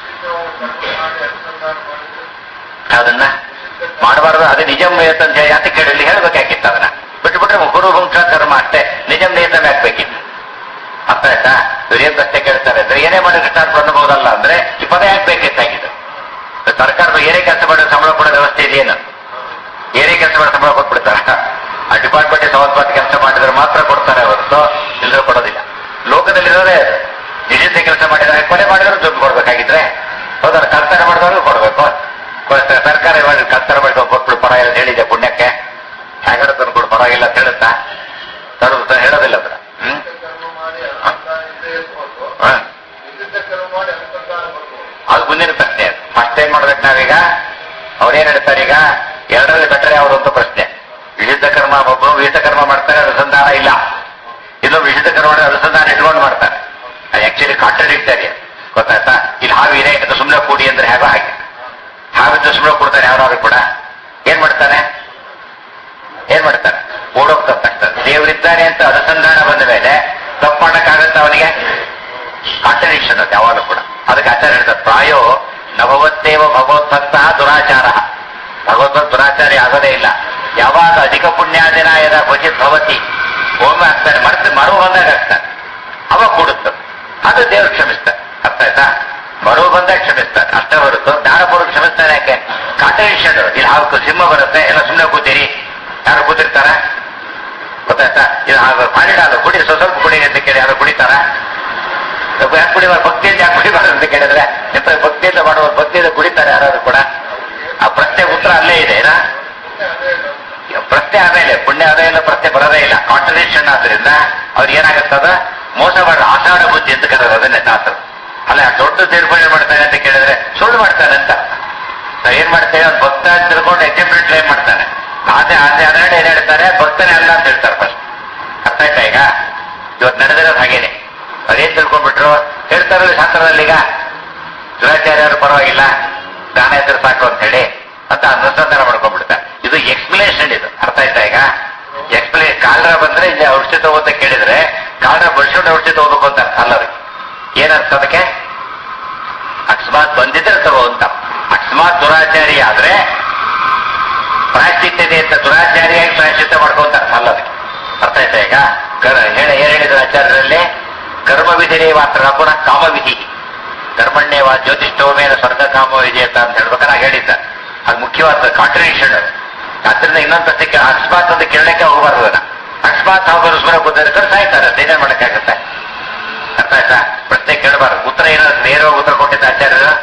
S1: ಅದನ್ನ ಮಾಡಬಾರ್ದು ಅದೇ ನಿಜಂ ನೇತ ಅಂತ ಹೇಳಿ ಯಾಕೆ ಕೇಳಿ ಹೇಳ್ಬೇಕಾಗಿತ್ತು ಅದನ್ನ ಬಿಟ್ಟು ಬಿಟ್ರೆ ಗುರು ಹುಂಸ ಕರ್ಮ ಅಷ್ಟೇ ನಿಜಂ ನೇತನ ಹಾಕ್ಬೇಕಿತ್ತು ಅರ್ಥ ಆಯ್ತಾ ಇವ್ರು ಏನ್ ಪ್ರಶ್ನೆ ಕೇಳ್ತಾರೆ ಅಂದ್ರೆ ಏನೇ ಮಾಡಿ ರಿಟರ್ನ್ ಮಾಡಬಹುದಲ್ಲ ಅಂದ್ರೆ ಈ ಪದ ಹಾಕ್ಬೇಕಿತ್ತಾಗಿದೆ ಸರ್ಕಾರದ ಏನೇ ಕೆಲಸ ಮಾಡೋ ಸಂಬಳ ಕೊಡೋ ವ್ಯವಸ್ಥೆ ಇದೆಯೇನು ಏನೇ ಕೆಲಸ ಮಾಡೋ ಸಂಬಳ ಕೊಟ್ಬಿಡ್ತಾರ ಆ ಡಿಪಾರ್ಟ್ಮೆಂಟ್ ಸಂಬಂಧಪಟ್ಟ ಕೆಲಸ ಮಾಡಿದ್ರೆ ಮಾತ್ರ ಕೊಡ್ತಾರೆ ಹೊರತು ಇಲ್ಲರೂ ಕೊಡೋದಿಲ್ಲ ಲೋಕದಲ್ಲಿರೋದೇ ಅದು. ನಿಜತೆ ಕೆಲಸ ಮಾಡಿದ್ರೆ ಕೊಲೆ ಮಾಡಿದ್ರು ದುಡ್ಡು ಕೊಡ್ಬೇಕಾಗಿದ್ರೆ ಹೌದಲ್ಲ ಕಲ್ತಾರ ಮಾಡಿದವರು ಕೊಡ್ಬೇಕು ಕೊ- ಸರ್ಕಾರ ಮಾಡಿ ಕಲ್ತಾರ ಮಾಡಿದವ್ ಕೊಟ್ಬಿಡು ಪರವಾಗಿಲ್ಲ ಹೇಳಿದೆ ಪುಣ್ಯಕ್ಕೆ ಹೇಗಾರು ತಂದ್ಕೊಡು ಪರವಾಗಿಲ್ಲ ಅಂತ ಹೇಳುತ್ತಾ ತಡ ಹೇಳೋದಿಲ್ಲ ಅದ್ರ ಹ್ಮ್ ಹ. ಅದು ಮುಂದಿನ ಪ್ರಶ್ನೆ ಫಸ್ಟ್ ಏನ್ ಮಾಡ್ಬೇಕು ನಾವೀಗ ಅವ್ರೇನ್ ಹೇಳ್ತಾರೆ ಈಗ ಎರಡರಲ್ಲಿ ಬೆಟ್ಟರೆ ಅವರು ಅಂತ ಪ್ರಶ್ನೆ ವಿಶುದ್ಧ ಕರ್ಮ ಒಬ್ಬರು ವಿಹಿತ ಕರ್ಮ ಮಾಡ್ತಾರೆ ಅನುಸಂಧಾನ ಇಲ್ಲ ಇನ್ನು ವಿಶುದ್ಧ ಕರ್ಮ ಮಾಡಿ ಅನುಸಂಧಾನ ಇಟ್ಕೊಂಡು ಮಾಡ್ತಾರೆ ಅದು ಆಕ್ಚುಲಿ ಕಾಂಟ್ರಡಿಕ್ಟರಿ ಗೊತ್ತಾಯ್ತಾ ಇಲ್ಲಿ ಹಾವಿದೆ ಅದು ಸುಮ್ಮನೆ ಕೂಡಿ ಅಂದ್ರೆ ಹೇಗೋ ಹಾಗೆ ಹಾವಿದ್ದು ಸುಮ್ಮನೆ ಕೊಡ್ತಾರೆ ಯಾರು ಕೂಡ ಏನ್ ಮಾಡ್ತಾನೆ ಏನ್ ಮಾಡ್ತಾನೆ ಓಡೋಗ್ತಾನೆ ತಕ್ಷಣ ದೇವರಿದ್ದಾನೆ ಅಂತ ಅನುಸಂಧಾನ ಬಂದ ಮೇಲೆ ತಪ್ಪು ಮಾಡಕ್ಕಾಗತ್ತ ಅವನಿಗೆ ಕಾಂಟ್ರಡಿಕ್ಷನ್ ಅದು ಯಾವಾಗಲೂ ಕೂಡ ಅದಕ್ಕೆ ಆಚಾರ್ಯ ಹೇಳ್ತಾರೆ ಪ್ರಾಯೋ ನಭವತ್ತೇವ ಭಗವದ್ಭಕ್ತ ದುರಾಚಾರ ಭಗವದ್ಭಕ್ತ ದುರಾಚಾರಿ ಆಗೋದೇ ಇಲ್ಲ ಯಾವಾಗ ಅಧಿಕ ಪುಣ್ಯಾದಿನ ಯದ ಕ್ವಚಿತ್ ಭವತಿ ಒಮ್ಮೆ ಆಗ್ತಾನೆ ಮರ್ತು ಮರು ಬಂದಾಗ ಆಗ್ತಾನೆ ಅವಾಗ ಕೂಡುತ್ತದೆ ಅದು ದೇವರು ಕ್ಷಮಿಸ್ತಾನೆ ಅರ್ಥ ಆಯ್ತಾ ಮರು ಬಂದಾಗ ಕ್ಷಮಿಸ್ತಾನೆ ಅಷ್ಟೇ ಹೊರತು ಜ್ಞಾನಪೂರ್ವಕ ಕ್ಷಮಿಸ್ತಾನೆ ಯಾಕೆ ಕಾಂಟ್ರಡಿಕ್ಷನ್ ಇಲ್ಲಿ ಹಾಕು ಸಿಂಹ ಬರುತ್ತೆ ಎಲ್ಲ ಸುಮ್ಮನೆ ಕೂತೀರಿ ಯಾರು ಕೂತಿರ್ತಾರ ಗೊತ್ತಾಯ್ತಾ ಇದು ಮಾಡಿಡಲ್ಲ ಕುಡಿ ಸ್ವಲ್ಪ ಸ್ವಲ್ಪ ಕುಡಿ ಅಂತ ಕೇಳಿ ಯಾರು ಕುಡಿತಾರ ಸ್ವಲ್ಪ ಯಾಕೆ ಕುಡಿಬಾರ್ದು ಭಕ್ತಿಯಿಂದ ಯಾಕೆ ಕುಡಿಬಾರ್ದು ಅಂತ ಕೇಳಿದ್ರೆ ಎಂತ ಭಕ್ತಿಯಿಂದ ಮಾಡುವ ಭಕ್ತಿಯಿಂದ ಕುಡಿತಾರೆ ಯಾರಾದ್ರು ಕೂಡ ಆ ಪ್ರಶ್ನೆ ಉತ್ತರ ಅಲ್ಲೇ ಇದೆ ಏನಾ ಪ್ರಶ್ನೆ ಆಮೇಲೆ ಪುಣ್ಯ ಅದೇ ಇಲ್ಲ ಪ್ರಶ್ನೆ ಬರೋದೇ ಇಲ್ಲ ಕಾಂಟ್ರಡಿಕ್ಷನ್ ಆದ್ರಿಂದ ಅವ್ರಿಗೆ ಏನಾಗುತ್ತದ ಮೋಸ ಮಾಡ ಆಷಾಢ ಬುದ್ಧಿ ಅಂತ ಕರೆಯೋದು ಅದನ್ನೇ ದಾಸರು ಅಲ್ಲ ದೊಡ್ಡ ತೀರ್ಪಣೆ ಮಾಡ್ತಾನೆ ಅಂತ ಕೇಳಿದ್ರೆ ಸುಳ್ಳು ಮಾಡ್ತಾನೆ ಅಂತ ನಾವ್ ಏನ್ ಮಾಡ್ತೇವೆ ಅವ್ನು ಭಕ್ತ ಅಂತ ತಿಳ್ಕೊಂಡು ಎಕ್ಸಿಬಿಟ್ ಕ್ಲೈಮ್ ಮಾಡ್ತಾನೆ ಆಸೆ ಆಸೆ ಹನ್ನೆರಡು ಏನ್ ಹೇಳ್ತಾರೆ ಭಕ್ತನೇ ಅಲ್ಲ ಅಂತ ಹೇಳ್ತಾರೆ ಫಸ್ಟ್ ಅರ್ಥ ಆಯ್ತಾ ಈಗ ಇವತ್ತು ನಡೆದಿರೋದು ಹಾಗೇನೆ ಅದೇನ್ ತಿಳ್ಕೊಂಡ್ಬಿಟ್ರು ಹೇಳ್ತಾರಲ್ಲ ಶಾಸ್ತ್ರದಲ್ಲಿ ಈಗ ದುರಾಚಾರ್ಯರು ಪರವಾಗಿಲ್ಲ ದಾನ ಇದ್ರೆ ಸಾಕು ಅಂತ ಹೇಳಿ ಅಂತ ಅನುಸಂಧಾನ ಮಾಡ್ಕೊಂಡ್ಬಿಡ್ತಾರೆ ಇದು ಎಕ್ಸ್ಪ್ಲೇಷನ್ ಇದು ಅರ್ಥ ಆಯ್ತಾ ಈಗ ಎಕ್ಸ್ಪ್ಲೇ ಕಾಲರ ಬಂದ್ರೆ ಇಲ್ಲಿ ಔಷಧಿ ತಗೋತ ಕೇಳಿದ್ರೆ ಕಾಲರ ಬಡ್ಸ್ಕೊಂಡು ಔಷಧಿ ತಗೋಬೇಕು ಅಂತ ಅರ್ಥ ಅಲ್ಲ ಅವ್ರಿಗೆ ಏನರ್ಥ ಅದಕ್ಕೆ ಅಕಸ್ಮಾತ್ ಬಂದಿದ್ರೆ ತಗೋ ಅಂತ ಅಕಸ್ಮಾತ್ ದುರಾಚಾರಿ ಆದ್ರೆ ಪ್ರಾಯಶ್ಚಿತ್ತತೆ ಅಂತ ದುರಾಚಾರಿಯಾಗಿ ಪ್ರಾಯಶ್ಚಿತ್ತ ಮಾಡ್ಕೊಂತ ಅರ್ಥ ಅಲ್ಲ ಅದಕ್ಕೆ ಅರ್ಥ ಆಯ್ತಾ ಈಗ ಕರ್ ಹೇಳ ಏನ್ ಹೇಳಿದ್ರು ಆಚಾರ್ಯರಲ್ಲಿ ಕರ್ಮ ವಿಧಿರೇ ಮಾತ್ರ ಪುನಃ ಕಾಮವಿಧಿ ಕರ್ಮಣ್ಯವ ಜ್ಯೋತಿಷ್ಠೋಮೇನ ಸ್ವರ್ಗ ಕಾಮ ವಿಧಿ ಅಂತ ಅಂತ ಹೇಳ್ಬೇಕಾದ್ರೆ ಹೇಳಿದ್ದ ಅದು ಮುಖ್ಯವಾದ ಕಾಂಟ್ರಡಿಕ್ಷನ್ ಅದು ಅದರಿಂದ ಇನ್ನೊಂದು ಪ್ರಶ್ನೆಗೆ ಅಕಸ್ಮಾತ್ ಒಂದು ಕೇಳಕ್ಕೆ ಹೋಗಬಾರ್ದು ಅದನ್ನ ಅಕಸ್ಮಾತ್ ಹೋಗೋರು ಸುಮ್ಮನೆ ಕೂತಾರೆ ಸಾಯ್ತಾರೆ ಏನೇನ್ ಮಾಡಕ್ಕಾಗತ್ತೆ ಅರ್ಥ ಆಯ್ತಾ ಪ್ರಶ್ನೆ ಕೇಳಬಾರ್ದು ಉತ್ತರ ಏನೋ ನೇರವಾಗಿ ಉತ್ತರ ಕೊಟ್ಟಿದ್ದ ಆಚಾರ್ಯರು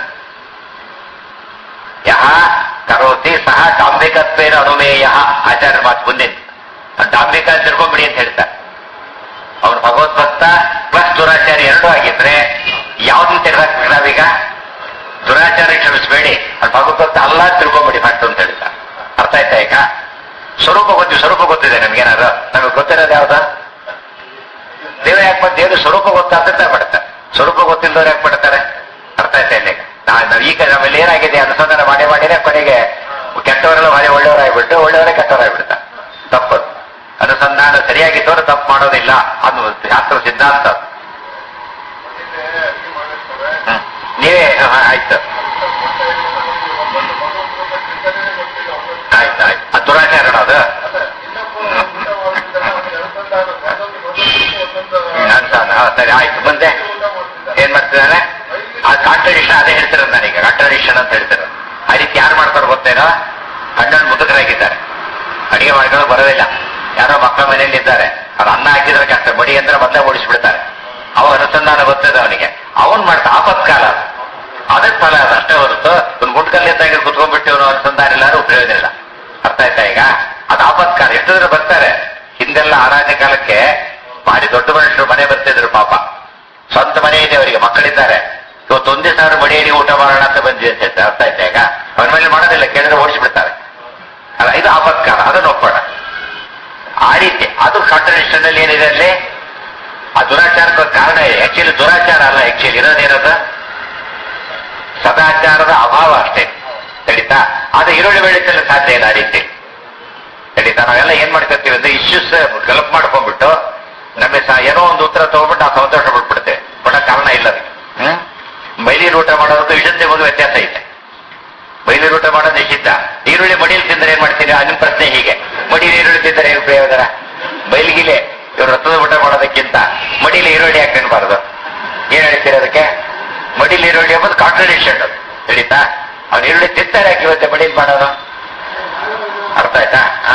S1: ಯಹ ಕರೋತಿ ಸಹ ಡಾಂಬಿಕತ್ವೇನ ಅನುಮೇಯ ಆಚಾರ್ಯ ಮಾತು ಮುಂದೆ ಡಾಂಬಿಕ ತಿಳ್ಕೊಂಬಿಡಿ ಅಂತ ಹೇಳ್ತಾರೆ ಅವ್ರು ಭಗವದ್ಭಕ್ತ ಪ್ಲಸ್ ದುರಾಚಾರಿ ಎರಡೂ ಆಗಿದ್ರೆ ಯಾವ್ದನ್ನ ತೆಗೆದಾಕ್ಬೇಕು ನಾವೀಗ ದುರಾಚಾರ ಕ್ಷಮಿಸಬೇಡಿ ಅದು ಭಗವದ್ಭಕ್ತ ಅಲ್ಲ ಅಂತ ತಿಳ್ಕೊಂಬಿಡಿ ಫಸ್ಟ್ ಅಂತ ಹೇಳ್ತಾರೆ ಅರ್ಥ ಆಯ್ತಾ ಈಗ ಸ್ವರೂಪ ಗೊತ್ತಿದೆ ಸ್ವರೂಪ ಗೊತ್ತಿದೆ ನಮ್ಗೇನಾದ್ರು ನಮಗೆ ಗೊತ್ತಿರೋದು ಯಾವ್ದು ದೇವ್ರು ಯಾಕೆ ಬಂದು ದೇವ್ರ ಸ್ವರೂಪ ಗೊತ್ತಾಗ್ತಾ ಪಡ್ತಾರೆ ಸ್ವರೂಪ ಗೊತ್ತಿಲ್ಲದವ್ರು ಯಾಕೆ ಪಡ್ತಾರೆ ಅರ್ಥ ಆಯ್ತಾ ಇಲ್ಲ ಈಗ? ನಾ- ನಾವ್ ಈಗ ನಮ್ಮಲ್ಲಿ ಏನಾಗಿದೆ ಅನುಸಂಧಾನ ಮಾಡಿ ಮಾಡಿದ್ರೆ ಕೊನೆಗೆ ಕೆಟ್ಟವರೆಲ್ಲ ಭಾರಿ ಒಳ್ಳೆಯವರಾಗ್ಬಿಟ್ಟು ಒಳ್ಳೆಯವರೇ ಕೆಟ್ಟವರಾಗ್ಬಿಡ್ತಾರೆ ತಪ್ಪದು ಅನುಸಂಧಾನ ಸರಿಯಾಗಿದ್ದವರು ತಪ್ಪು ಮಾಡೋದಿಲ್ಲ ಅದು ಶಾಸ್ತ್ರ ಸಿದ್ಧಾಂತ ಅದು. ಹ್ಮ್. ನೀವೇ ಹ, ಆಯ್ತು ಆಯ್ತು ಆಯ್ತು ಅದು ದುರಾಚಾರಣ ಅದು ಅನುಸಂಧಾನ ಹಾ, ಸರಿ ಆಯ್ತು ಮುಂದೆ ಏನ್ ಮಾಡ್ತಿದ್ದಾನೆ ಆ ಕಾಂಟ್ರಡಿಕ್ಷನ್ ಅದೇ ಹೇಳ್ತಿರೋದು ನಾನೀಗ ಕಾಂಟ್ರಡಿಕ್ಷನ್ ಅಂತ ಹೇಳ್ತಾರೆ ಆ ರೀತಿ ಯಾರು ಮಾಡ್ತಾರೆ ಗೊತ್ತೇನೋ ಹಣ್ಣನ್ನು ಮುದುಕರಾಗಿದ್ದಾರೆ ಅಡಿಗೆ ಮಾಡ್ಕೊಂಡು ಬರೋದಿಲ್ಲ ಯಾರೋ ಮಕ್ಕಳ ಮನೆಯಲ್ಲಿ ಇದ್ದಾರೆ ಅವ್ರು ಅನ್ನ ಹಾಕಿದ್ರೆ ಕಷ್ಟ ಮಡಿ ಅಂದ್ರೆ ಮೊದಲೇ ಓಡಿಸ್ಬಿಡ್ತಾರೆ ಅವ ಅನುಸಂಧಾನ ಗೊತ್ತಿದೆ ಅವನಿಗೆ ಅವನ್ ಮಾಡ್ತಾ ಆಪತ್ಕಾಲ ಅದು. ಅದಕ್ಕೆ ಫಲ ಅದು ಅಷ್ಟೇ ಹೊರತು ಒಂದು ಗುಂಡ್ಕಲ್ಲಿದ್ದಾಗ ಕುತ್ಕೊಂಡ್ಬಿಟ್ಟು ಇವನು ಅನುಸಂಧಾನ ಇಲ್ಲ ಅಂದ್ರೆ ಉಪಯೋಗ ಇಲ್ಲ ಅರ್ಥ ಆಯ್ತಾ ಈಗ ಅದು ಆಪತ್ಕಾಲ ಎಷ್ಟು ಜನ ಬರ್ತಾರೆ ಹಿಂದೆಲ್ಲ ಆರಾಧ್ಯ ಕಾಲಕ್ಕೆ ಭಾರಿ ದೊಡ್ಡ ಮನುಷ್ಯರು ಮನೆ ಬರ್ತಿದ್ರು ಪಾಪ ಸ್ವಂತ ಮನೆ ಇದೆ ಅವರಿಗೆ ಮಕ್ಕಳಿದ್ದಾರೆ ಇವತ್ತು ಒಂದೇ ಸಾವಿರ ಮಡಿಯಲ್ಲಿ ಊಟ ಮಾಡೋಣ ಅಂತ ಬಂದಿದೆ ಅಂತ ಹೇಳ್ತಾರೆ ಅರ್ಥ ಆಯ್ತಾ ಈಗ ಅವನ ಮೇಲೆ ಮಾಡೋದಿಲ್ಲ ಕೇಳಿದ್ರೆ ಓಡಿಸ್ಬಿಡ್ತಾರೆ ಅಲ್ಲ ಇದು ಆಪತ್ಕಾಲ ಅದನ್ನು ಒಪ್ಪೋಣ ಆ ರೀತಿ ಅದು ಕಾಂಟ್ರಡಿಕ್ಷನ್ ಅಲ್ಲಿ ಏನಿದೆ ಅಲ್ಲಿ ಆ ದುರಾಚಾರಕ್ಕೆ ಒಂದು ಕಾರಣ ಇದೆ ಆಕ್ಚುಲಿ ದುರಾಚಾರ ಅಲ್ಲ ಆಕ್ಚುಲಿ ಇರೋದೇನದು ಸದಾಚಾರದ ಅಭಾವ ಅಷ್ಟೇ ತಿಳಿತಾ ಆದ್ರೆ ಈರುಳ್ಳಿ ಬೆಳೀತಲ್ಲ ಸಾಧ್ಯ ಇಲ್ಲ ಆ ರೀತಿ ತಿಳಿತಾ ನಾವೆಲ್ಲ ಏನ್ ಮಾಡ್ಕೊತೀವಿ ಅಂದ್ರೆ ಇಶ್ಯೂಸ್ ಕಲಪ್ ಮಾಡ್ಕೊಂಡ್ಬಿಟ್ಟು ನಮಗೆ ಸಹ ಏನೋ ಒಂದು ಉತ್ತರ ತಗೊಂಡ್ಬಿಟ್ಟು ನಾವು ಸಂತೋಷ ಪಟ್ಬಿಡ್ತೇವೆ ಬಡ ಕಾರಣ ಇಲ್ಲ ಅದಕ್ಕೆ ಹ್ಮ್ ಬೈಲೀರು ಊಟ ಮಾಡೋದಕ್ಕೂ ವಿಷದ ಒಂದು ವ್ಯತ್ಯಾಸ ಇದೆ ಬೈಲೀರು ಊಟ ಮಾಡೋದು ನಿಷಿದ್ಧ ಈರುಳ್ಳಿ ಮಡಿಯಲ್ಲಿ ತಿಂದ್ರೆ ಏನ್ ಮಾಡ್ತೀರಾ ನಿಮ್ಮ ಪ್ರಶ್ನೆ ಹೀಗೆ ಮಡಿಯಲ್ಲಿ ಈರುಳ್ಳಿ ತಿಂದರೆ ಏನು ಪ್ರಯೋಜನ ಬೈಲಿಗಿಲೆ ಇವ್ರು ರಥದ ಊಟ ಮಾಡೋದಕ್ಕಿಂತ ಮಡಿಯಲ್ಲಿ ಈರುಳ್ಳಿ ಯಾಕೆ ತಿನ್ಬಾರ್ದು ಏನ್ ಹೇಳ್ತೀರ ಅದಕ್ಕೆ ಮಡಿಲಿ ಈರುಳ್ಳಿ ಎಂಬುದು ಕಾಂಟ್ರಡಿಕ್ಷನ್ ಅದು ತಿಳಿತಾ ಅವ್ನು ಈರುಳ್ಳಿ ತಿಂತಾರೆ ಯಾಕೆ ಇವತ್ತೆ ಮಡಿಲಿ ಮಾಡೋದು ಅರ್ಥ ಆಯ್ತಾ ಆ?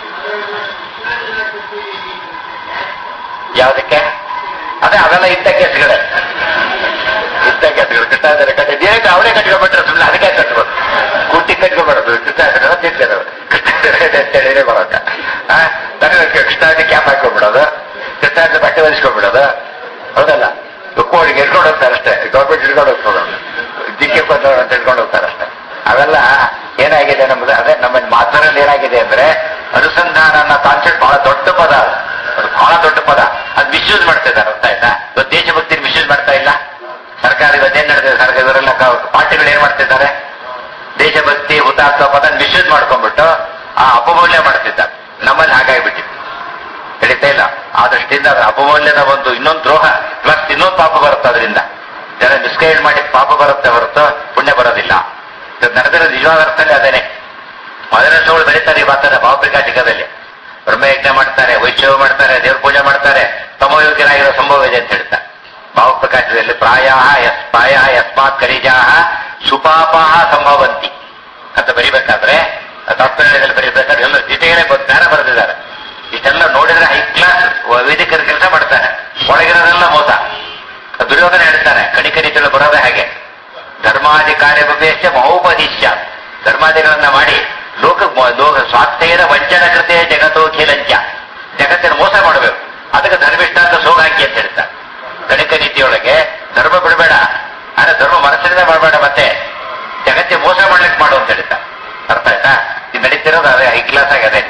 S1: ಯಾವ್ದಕ್ಕೆ ಅದೇ ಅವೆಲ್ಲ ಇದ್ದ ಕೇಸ್ಗಳೇ ಇದ್ದ ಕೇಸ್ಗಳು ಕೃಷ್ಣಾಚಾರ್ಯ ಕಟ್ಟಿ ದೇಹಕ್ಕೆ ಅವರೇ ಕಟ್ಕೊಂಡ್ಬಿಟ್ರೆ ಸುಮ್ಮನೆ ಅದಕ್ಕೆ ಕಟ್ಬೋದು ಕುಟ್ಟಿ ಕಟ್ಕೊಂಡ್ಬಾರದು ಕೃಷ್ಣಾಚಾರ್ಯ ತಿಂತಾರೆ ಅವರು ಕೃಷ್ಣಾಚಾರ್ಯ ಅಂತೇಳಿ ಬರೋಕ ನನಗೆ ಕೃಷ್ಣಾಚಾರ್ಯ ಕ್ಯಾಪ್ ಹಾಕೊಂಡ್ಬಿಡೋದು ಕೃಷ್ಣಾಚಾರ್ಯ ಬಟ್ಟೆ ಒಲಿಸ್ಕೊಂಡ್ಬಿಡೋದು ಹೌದಲ್ಲ ಕೋಳಿಗೆ ಇಟ್ಕೊಂಡು ಹೋಗ್ತಾರೆ ಅಷ್ಟೇ ಗೌರ್ಮೆಂಟ್ ಇಟ್ಕೊಂಡು ಹೋಗ್ತಾರೆ ಜಿಕ್ಕೆ ಬಂದ ಅಂತ ಇಟ್ಕೊಂಡು ಹೋಗ್ತಾರೆ ಅಷ್ಟೇ ಅವೆಲ್ಲ ಏನಾಗಿದೆ ನಮ್ದು ಅದೇ ನಮ್ಮ ಮಾತುರಲ್ಲಿ ಏನಾಗಿದೆ ಅಂದ್ರೆ ಅನುಸಂಧಾನ ಅನ್ನೋ ಕಾನ್ಸೆಪ್ಟ್ ಬಹಳ ದೊಡ್ಡ ಪದ ಅದು. ಅದು ಬಹಳ ದೊಡ್ಡ ಪದ ಅದು ಮಿಸ್ಯೂಸ್ ಮಾಡ್ತಾ ಇದ್ದಾರೆ ಅರ್ಥ ಆಯ್ತಾ ಇವತ್ತು ದೇಶಭಕ್ತಿ ಮಿಸ್ಯೂಸ್ ಮಾಡ್ತಾ ಇಲ್ಲ ಸರ್ಕಾರ ಇವತ್ತೇನ್ ನಡೆದಿದೆ ಸರ್ಕಾರ ಇವರೆಲ್ಲ ಕ- ಪಾರ್ಟಿಗಳು ಏನ್ ಮಾಡ್ತಿದ್ದಾರೆ ದೇಶಭಕ್ತಿ ಹುತಾತ್ಮ ಪದ ಮಿಸ್ಯೂಸ್ ಮಾಡ್ಕೊಂಡ್ಬಿಟ್ಟು ಆ ಅಪಮೌಲ್ಯ ಮಾಡ್ತಿದ್ದಾರೆ ನಮ್ಮಲ್ಲಿ ಹಾಗಾಗಿಬಿಟ್ಟಿದೆ ತಿಳಿತಾ ಇಲ್ಲ ಆ ದೃಷ್ಟಿಯಿಂದ ಅದು ಅಪಮೌಲ್ಯದ ಒಂದು ಇನ್ನೊಂದು ದ್ರೋಹ ಪ್ಲಸ್ ಇನ್ನೊಂದು ಪಾಪ ಬರುತ್ತೆ ಅದರಿಂದ ಜನ ಮಿಸ್ಗೈಡ್ ಮಾಡಿ ಪಾಪ ಬರುತ್ತೆ ಹೊರತು ಪುಣ್ಯ ಬರೋದಿಲ್ಲ ಇದು ನಡೆದಿರೋ ನಿಜವಾದ ಅರ್ಥದಲ್ಲಿ ಅದೇನೆ ಮದರಸಗಳು ಬೆಳೀತಾರೆ ಈ ಮಾತಾಡ ಭಾವಪ್ರಕಾಶಿಕದಲ್ಲಿ ಬ್ರಹ್ಮಯಜ್ಞ ಮಾಡ್ತಾರೆ ವೈಷ್ಣವ ಮಾಡ್ತಾರೆ ದೇವ್ರ ಪೂಜೆ ಮಾಡ್ತಾರೆ ತಮೋಯೋಗ್ಯರಾಗಿರೋ ಸಂಭವ ಇದೆ ಅಂತ ಹೇಳ್ತಾರೆ ಭಾವಪ್ರಕಾಶದಲ್ಲಿ ಪ್ರಾಯ ಯಸ್ ಪ್ರಾಯ ಯಸ್ಮಾತ್ ಖರೀಜಾ ಸುಪಾಪಾಹ ಸಂಭವಂತಿ ಅಂತ ಬರಿಬೇಕಾದ್ರೆ ತಾತ್ಪರ್ಯದಲ್ಲಿ ಬರೀಬೇಕಾದ್ರೆ ಎಲ್ಲ ಜಿತೆಗಳೇ ಜ್ಞಾನ ಬರೆದಿದ್ದಾರೆ ಇಷ್ಟೆಲ್ಲ ನೋಡಿದ್ರೆ ಹೈ ಕ್ಲಾಸ್ ವೇದಿಕರ ಕೆಲಸ ಮಾಡ್ತಾನೆ ಒಳಗಿರೋದೆಲ್ಲ ಮೋಸ ದುರ್ಯೋಧನ ಹೇಳ್ತಾನೆ ಕಣಿಕನಿತಗಳು ಬರೋದೇ ಹಾಗೆ ಧರ್ಮಾಧಿಕಾರಿ ಉಪದೇಶ ಮಹೋಪದಿಶ್ಯ ಧರ್ಮಾದಿಗಳನ್ನ ಮಾಡಿ ಲೋಕ ಲೋಕ ಸ್ವಾರ್ಥೇನ ವಂಚನ ಕೃತೆ ಜಗತ್ತೋ ಖೇಲಂಚ ಜಗತ್ತಿನ ಮೋಸ ಮಾಡಬೇಕು ಅದಕ್ಕೆ ಧರ್ಮಿಷ್ಠ ಅಂತ ಸೋಗ ಹಾಕಿ ಅಂತ ಹೇಳ್ತಾರೆ ಗಣಿಕ ನೀತಿಯೊಳಗೆ ಧರ್ಮ ಬಿಡಬೇಡ ಆದ್ರೆ ಧರ್ಮ ಮನಸ್ಸಿನಿಂದ ಮಾಡಬೇಡ ಮತ್ತೆ ಜಗತ್ತಿಗೆ ಮೋಸ ಮಾಡ್ಲಿಕ್ಕೆ ಮಾಡು ಅಂತ ಹೇಳ್ತಾರೆ ಅರ್ಥ ಆಯ್ತಾ ಇದು ನಡೀತಿರೋದು ಅದೇ ಹೈ ಕ್ಲಾಸ್ ಆಗದೆ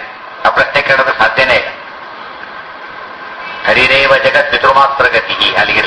S1: ಹರಿರೇವ ಜಗತ್ ಪಿತೃಮಾತ್ರ ಗತಿ ಅಲ್ಲಿಗೆ